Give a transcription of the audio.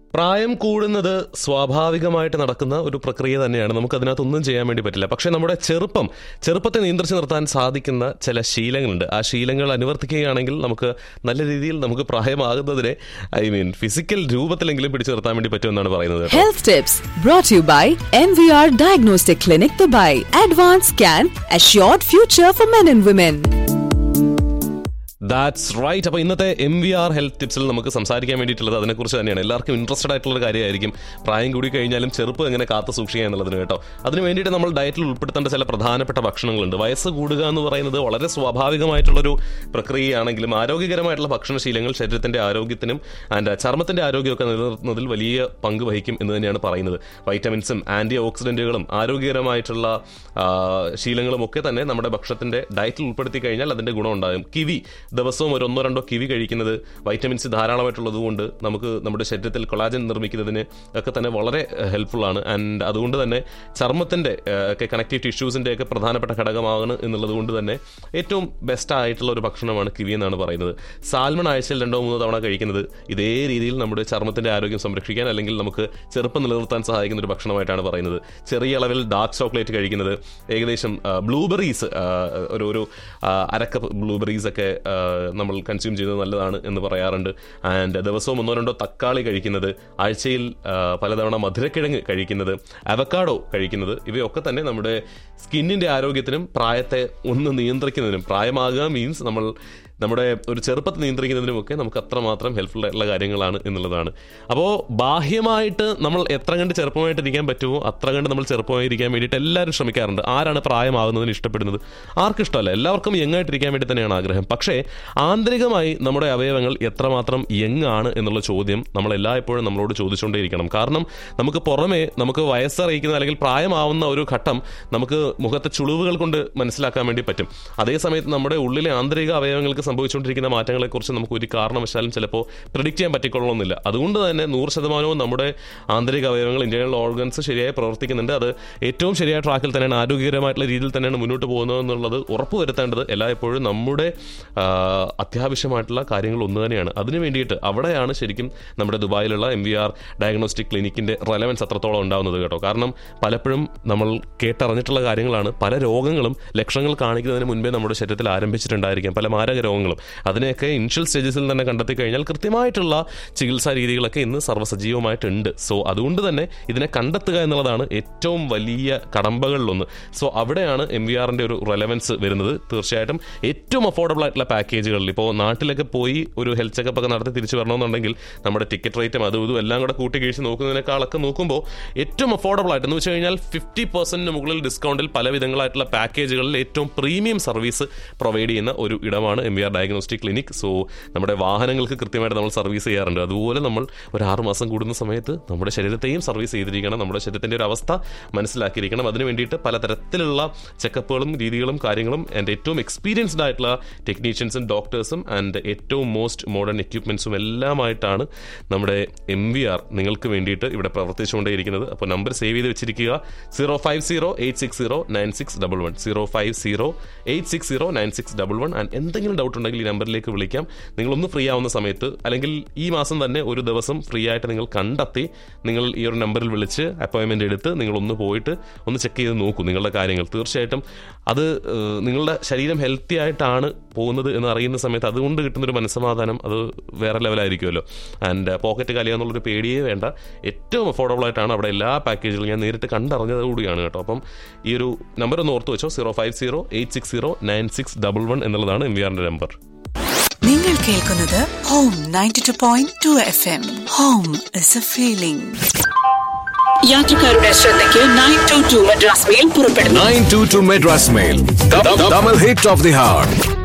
പ്രായം കൂടുന്നത് സ്വാഭാവികമായിട്ട് നടക്കുന്ന ഒരു പ്രക്രിയ തന്നെയാണ് നമുക്ക് അതിനകത്തൊന്നും ചെയ്യാൻ വേണ്ടി പറ്റില്ല പക്ഷേ നമ്മുടെ ചെറുപ്പം ചെറുപ്പത്തെ നിയന്ത്രിച്ച് നിർത്താൻ സാധിക്കുന്ന ചില ശീലങ്ങളുണ്ട് ആ ശീലങ്ങൾ അനുവർത്തിക്കുകയാണെങ്കിൽ നമുക്ക് നല്ല രീതിയിൽ നമുക്ക് പ്രായമാകുന്നതിനെ ഐ മീൻ ഫിസിക്കൽ രൂപത്തിലെങ്കിലും പിടിച്ചു നിർത്താൻ വേണ്ടി പറ്റുമെന്നാണ് പറയുന്നത് കേട്ടോ. Health tips brought to you by MVR Diagnostic Clinic Dubai. Advanced Scan, assured future for men and women. That's right അപ്പോൾ ഇന്നത്തെ എം വി ആർ ഹെൽത്ത് ടിപ്സിൽ നമുക്ക് സംസാരിക്കാൻ വേണ്ടിയിട്ടുള്ളത് അതിനെക്കുറിച്ച് തന്നെയാണ് എല്ലാവർക്കും ഇൻട്രസ്റ്റഡ് ആയിട്ടുള്ള ഒരു കാര്യമായിരിക്കും പ്രായം കൂടി കഴിഞ്ഞാലും ചെറുപ്പം എങ്ങനെ കാത്തു സൂക്ഷിക്കുക എന്നുള്ളതിന് കേട്ടോ അതിന് വേണ്ടിയിട്ട് നമ്മൾ ഡയറ്റിൽ ഉൾപ്പെടുത്തേണ്ട ചില പ്രധാനപ്പെട്ട ഭക്ഷണങ്ങളുണ്ട് വയസ്സ് കൂടുക എന്ന് പറയുന്നത് വളരെ സ്വാഭാവികമായിട്ടുള്ളൊരു പ്രക്രിയയാണെങ്കിലും ആരോഗ്യകരമായിട്ടുള്ള ഭക്ഷണശീലങ്ങൾ ശരീരത്തിന്റെ ആരോഗ്യത്തിനും ആൻഡ് ചർമ്മത്തിന്റെ ആരോഗ്യമൊക്കെ നിലനിർത്തുന്നതിൽ വലിയ പങ്ക് വഹിക്കും എന്ന് തന്നെയാണ് പറയുന്നത് വൈറ്റമിൻസും ആന്റി ഓക്സിഡന്റുകളും ആരോഗ്യകരമായിട്ടുള്ള ആ, ശീലങ്ങളും ഒക്കെ തന്നെ നമ്മുടെ ഭക്ഷണത്തിന്റെ ഡയറ്റിൽ ഉൾപ്പെടുത്തി കഴിഞ്ഞാൽ അതിന്റെ ഗുണം ഉണ്ടാകും കിവി ദിവസവും ഒരു ഒന്നോ രണ്ടോ കിവി കഴിക്കുന്നത് വൈറ്റമിൻസ് ധാരാളമായിട്ടുള്ളത് കൊണ്ട് നമുക്ക് നമ്മുടെ ശരീരത്തിൽ കൊളാജൻ നിർമ്മിക്കുന്നതിന് ഒക്കെ തന്നെ വളരെ ഹെൽപ്ഫുൾ ആണ് ആൻഡ് അതുകൊണ്ട് തന്നെ ചർമ്മത്തിന്റെ ആ, ഒക്കെ കണക്റ്റീവ് ടിഷ്യൂസിന്റെ ഒക്കെ പ്രധാനപ്പെട്ട ഘടകമാണ് എന്നുള്ളത് കൊണ്ട് തന്നെ ഏറ്റവും ബെസ്റ്റ് ആയിട്ടുള്ള ഒരു ഭക്ഷണമാണ് കിവി എന്നാണ് പറയുന്നത് സാൽമൺ ആഴ്ചയിൽ രണ്ടോ മൂന്നോ തവണ കഴിക്കുന്നത് ഇതേ രീതിയിൽ നമ്മുടെ ചർമ്മത്തിന്റെ ആരോഗ്യം സംരക്ഷിക്കാൻ അല്ലെങ്കിൽ നമുക്ക് ചെറുപ്പം നിലനിർത്താൻ സഹായിക്കുന്ന ഒരു ഭക്ഷണമായിട്ടാണ് പറയുന്നത് ചെറിയ അളവിൽ ഡാർക്ക് ചോക്ലേറ്റ് കഴിക്കുന്നത് ഏകദേശം ബ്ലൂബെറീസ് ഒരു ഒരു ആ, അരക്കപ്പ് ബ്ലൂബെറീസ് ഒക്കെ ആ, നമ്മൾ കൺസ്യൂം ചെയ്യുന്നത് നല്ലതാണ് എന്ന് പറയാറുണ്ട് ആൻഡ് ദിവസവും ഒന്നോ രണ്ടോ തക്കാളി കഴിക്കുന്നത് ആഴ്ചയിൽ ആ, പലതവണ മധുരക്കിഴങ്ങ് കഴിക്കുന്നത് അവക്കാഡോ കഴിക്കുന്നത് ഇവയൊക്കെ തന്നെ നമ്മുടെ സ്കിന്നിന്റെ ആരോഗ്യത്തിനും പ്രായത്തെ ഒന്ന് നിയന്ത്രിക്കുന്നതിനും പ്രായമാകുക മീൻസ് നമ്മൾ നമ്മുടെ ഒരു ചെറുപ്പത്തെ നിയന്ത്രിക്കുന്നതിനുമൊക്കെ നമുക്ക് അത്രമാത്രം ഹെൽപ്ഫുൾ ആയിട്ടുള്ള കാര്യങ്ങളാണ് എന്നുള്ളതാണ് അപ്പോൾ ബാഹ്യമായിട്ട് നമ്മൾ എത്ര കണ്ട് ചെറുപ്പമായിട്ട് ഇരിക്കാൻ പറ്റുമോ അത്ര കണ്ട് നമ്മൾ ചെറുപ്പമായി ഇരിക്കാൻ വേണ്ടിയിട്ട് എല്ലാവരും ശ്രമിക്കാറുണ്ട് ആരാണ് പ്രായമാകുന്നതിന് ഇഷ്ടപ്പെടുന്നത് ആർക്കും ഇഷ്ടമല്ല എല്ലാവർക്കും യങ് ആയിട്ടിരിക്കാൻ വേണ്ടി തന്നെയാണ് ആഗ്രഹം പക്ഷേ ആന്തരികമായി നമ്മുടെ അവയവങ്ങൾ എത്രമാത്രം യങ് ആണ് എന്നുള്ള ചോദ്യം നമ്മൾ എല്ലായ്പ്പോഴും നമ്മളോട് ചോദിച്ചുകൊണ്ടേയിരിക്കണം കാരണം നമുക്ക് പുറമേ നമുക്ക് വയസ്സറിയിക്കുന്ന അല്ലെങ്കിൽ പ്രായമാവുന്ന ഒരു ഘട്ടം നമുക്ക് മുഖത്തെ ചുളിവുകൾ കൊണ്ട് മനസ്സിലാക്കാൻ വേണ്ടി പറ്റും അതേസമയത്ത് നമ്മുടെ ഉള്ളിലെ ആന്തരിക അവയവങ്ങൾക്ക് സംഭവിച്ചുകൊണ്ടിരിക്കുന്ന മാറ്റങ്ങളെക്കുറിച്ച് നമുക്ക് ഒരു കാരണവശാലും ചിലപ്പോൾ പ്രിഡിക്റ്റ് ചെയ്യാൻ പറ്റിക്കൊള്ളണമെന്നില്ല അതുകൊണ്ട് തന്നെ നൂറ് ശതമാനവും നമ്മുടെ ആന്തരിക അവയവങ്ങൾ ഇന്റേണൽ ഓർഗൻസ് ശരിയായി പ്രവർത്തിക്കുന്നുണ്ട് അത് ഏറ്റവും ശരിയായ ട്രാക്കിൽ തന്നെയാണ് ആരോഗ്യകരമായിട്ടുള്ള രീതിയിൽ തന്നെയാണ് മുന്നോട്ട് പോകുന്നത് എന്നുള്ളത് ഉറപ്പുവരുത്തേണ്ടത് എല്ലായ്പ്പോഴും നമ്മുടെ ആ, അത്യാവശ്യമായിട്ടുള്ള കാര്യങ്ങൾ ഒന്ന് തന്നെയാണ് അതിനു വേണ്ടിയിട്ട് അവിടെയാണ് ശരിക്കും നമ്മുടെ ദുബായിലുള്ള എം വി ആർ ഡയഗ്നോസ്റ്റിക് ക്ലിനിക്കിന്റെ റെലവൻസ് അത്രത്തോളം ഉണ്ടാവുന്നത് കേട്ടോ കാരണം പലപ്പോഴും നമ്മൾ കേട്ടറിഞ്ഞിട്ടുള്ള കാര്യങ്ങളാണ് പല രോഗങ്ങളും ലക്ഷണങ്ങൾ കാണിക്കുന്നതിന് മുൻപേ നമ്മുടെ ശരീരത്തിൽ ആരംഭിച്ചിട്ടുണ്ടായിരിക്കാം പല മാരക രോഗങ്ങളും അതിനെയൊക്കെ ഇനിഷ്യൽ സ്റ്റേജസിൽ തന്നെ കണ്ടെത്തി കഴിഞ്ഞാൽ കൃത്യമായിട്ടുള്ള ചികിത്സാ രീതികളൊക്കെ ഇന്ന് സർവ്വസജീവമായിട്ടുണ്ട് സോ അതുകൊണ്ട് തന്നെ ഇതിനെ കണ്ടെത്തുക എന്നുള്ളതാണ് ഏറ്റവും വലിയ കടമ്പകളിലൊന്ന് സോ അവിടെയാണ് എം വി ആറിന്റെ ഒരു റെലവൻസ് വരുന്നത് തീർച്ചയായിട്ടും ഏറ്റവും അഫോർഡബിൾ ആയിട്ടുള്ള പാക്കേജുകളിൽ ഇപ്പോൾ നാട്ടിലൊക്കെ പോയി ഒരു ഹെൽത്ത് ചെക്കപ്പ് ഒക്കെ നടത്തി തിരിച്ചു വരണമെന്നുണ്ടെങ്കിൽ നമ്മുടെ ടിക്കറ്റ് റേറ്റും അതും ഇതും എല്ലാം കൂടെ കൂട്ടി കഴിച്ച് നോക്കുന്നതിനേക്കാളൊക്കെ നോക്കുമ്പോൾ ഏറ്റവും അഫോർഡബിൾ ആയിട്ട് എന്ന് വെച്ച് കഴിഞ്ഞാൽ ഫിഫ്റ്റി പെർസെന്റിന് മുകളിൽ ഡിസ്കൗണ്ടിൽ പല വിധങ്ങളായിട്ടുള്ള പാക്കേജുകളിൽ ഏറ്റവും പ്രീമിയം സർവീസ് പ്രൊവൈഡ് ചെയ്യുന്ന ഒരു ഇടമാണ് M V R diagnostic clinic so നമ്മുടെ വാഹനങ്ങൾക്ക് കൃത്യമായിട്ട് നമ്മൾ സർവീസ് ചെയ്യാറുണ്ട് അതുപോലെ നമ്മൾ ഒരു ആറ് മാസം കൂടുന്ന സമയത്ത് നമ്മുടെ ശരീരത്തെയും സർവീസ് ചെയ്തിരിക്കണം നമ്മുടെ ശരീരത്തിന്റെ ഒരു അവസ്ഥ മനസ്സിലാക്കിയിരിക്കണം അതിന് വേണ്ടിയിട്ട് പലതരത്തിലുള്ള ചെക്കപ്പുകളും രീതികളും കാര്യങ്ങളും ആൻഡ് ഏറ്റവും എക്സ്പീരിയൻസ്ഡ് ആയിട്ടുള്ള ടെക്നീഷ്യൻസും ഡോക്ടേഴ്സും ആൻഡ് ഏറ്റവും മോസ്റ്റ് മോഡേൺ എക്യുപ്മെന്റ്സും എല്ലാമായിട്ടാണ് നമ്മുടെ എം വി ആർ നിങ്ങൾക്ക് വേണ്ടിയിട്ട് ഇവിടെ പ്രവർത്തിച്ചുകൊണ്ടേയിരിക്കുന്നത് അപ്പോൾ നമ്പർ സേവ് ചെയ്ത് വെച്ചിരിക്കുക zero five zero eight six zero nine six double one zero five zero eight six zero nine six double one and എന്തെങ്കിലും ഡൗട്ട് ഉണ്ടെങ്കിൽ ഈ നമ്പറിലേക്ക് വിളിക്കാം നിങ്ങളൊന്ന് ഫ്രീ ആവുന്ന സമയത്ത് അല്ലെങ്കിൽ ഈ മാസം തന്നെ ഒരു ദിവസം ഫ്രീ ആയിട്ട് നിങ്ങൾ കണ്ടെത്തി നിങ്ങൾ ഈ ഒരു നമ്പറിൽ വിളിച്ച് അപ്പോയിൻമെന്റ് എടുത്ത് നിങ്ങൾ ഒന്ന് പോയിട്ട് ഒന്ന് ചെക്ക് ചെയ്ത് നോക്കൂ നിങ്ങളുടെ കാര്യങ്ങൾ തീർച്ചയായിട്ടും അത് ഏഹ്, നിങ്ങളുടെ ശരീരം ഹെൽത്തി ആയിട്ടാണ് പോകുന്നത് എന്ന് അറിയുന്ന സമയത്ത് അതുകൊണ്ട് കിട്ടുന്നൊരു മനസ്സമാധാനം അത് വേറെ ലെവലായിരിക്കുമല്ലോ ആൻഡ് പോക്കറ്റ് കലിയ എന്നുള്ളൊരു പേടിയേ വേണ്ട ഏറ്റവും അഫോർഡബിൾ ആയിട്ടാണ് അവിടെ എല്ലാ പാക്കേജുകളും ഞാൻ നേരിട്ട് കണ്ടറിഞ്ഞത് കൂടിയാണ് കേട്ടോ അപ്പം ഈ ഒരു നമ്പർ ഒന്ന് ഓർത്ത് വെച്ചോ zero five zero eight six zero nine six double one എന്നുള്ളതാണ് എം വി ആറിന്റെ നമ്പർ നിങ്ങൾ കേൾക്കുന്നത് home ninety two point two F M home is a feeling യാത്രക്കാരുടെ ശ്രദ്ധയ്ക്ക് nine two two Madras mail പുറപ്പെടുന്നു 922 Madras Mail. The, the, double hit of the heart.